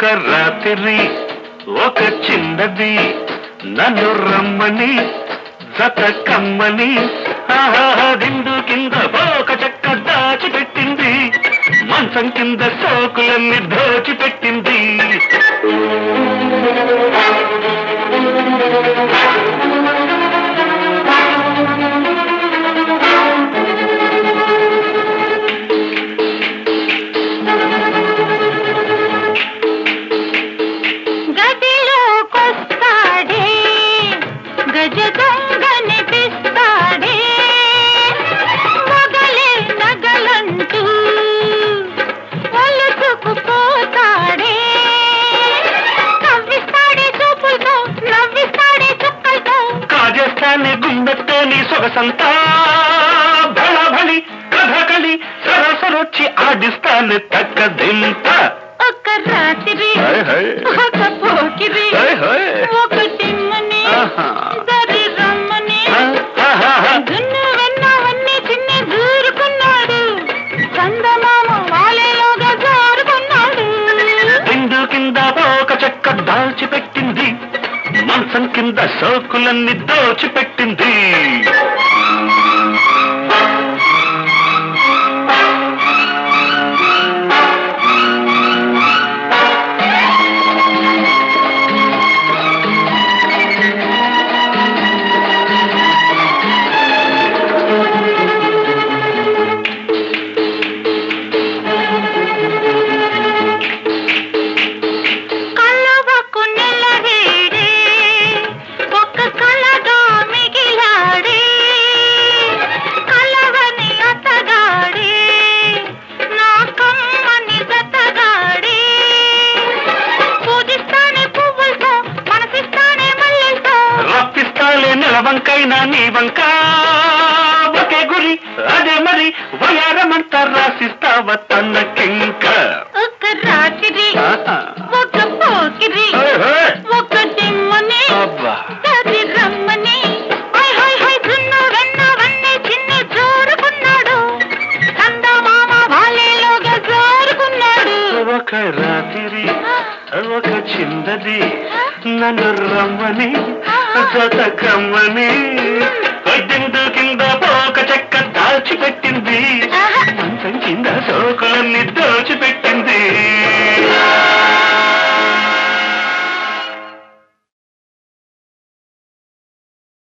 రాత్రి ఒక చిన్నది నన్ను రమ్మని జత కమ్మని ఆహా దిండు కింద ఒక చెక్క దాచిపెట్టింది మంచం కింద సోకులన్నీ దోచిపెట్టింది గదిలోకొస్తాడే గజ దొంగనిపిస్తాడే మొగలే నగలంటూ ఒలుసుకుపోతాడే నవ్విస్తాడే చూపులతో నవ్విస్తాడే చుక్కలతో కాజేస్తానే గుండెతో నీ సొగసంతా బళబళి కథకళి సరసరొచ్చి ఆడిస్తానే తక్కదింత ఒక రాత్రి హాయ్ హాయ్. ఒక పోకిరి హాయ్ హాయ్. ఒక టిమ్మని ఆహా. దరి రమ్మని ఆహాహా. దున్ను వెన్నవన్నీ చిన్ని దూరుకున్నాడు చందమామ వాలేలోగా జారుకున్నాడు దిండు కింద ఒక చెక్క దాల్చిపెట్టింది మంచం కింద సోకులన్నీ దోచిపెట్టింది కళ్ళవకు నెలవేడే ఒక్క కళగా మిగిలాడే కలవని అతగాడే నా కమ్మని జతగాడే పూజిస్తానే పువ్వులతో మనసిస్తానే మల్లెలతో రప్పిస్తాలే నిలవంకైనా నీ వంక ఒకే గురి అదే మరి వయారమంతా రాసిస్తావ తనకింక ఒక రాత్రి ఆహా. ఒక పోకిరి హాయ్ హాయ్. ఒక దిమ్మని అబ్బా దరి రమ్మని హై హై హై దున్ను వెన్నవన్నీ చిన్ని జోరుకున్నాడు చందమామ వాలేలోగా జోరుకున్నాడు ఒక రాత్రి ఒక చిన్నది నన్ను రమ్మని జత కమ్మని దిండు కింద ఒక చెక్క దాచిపెట్టింది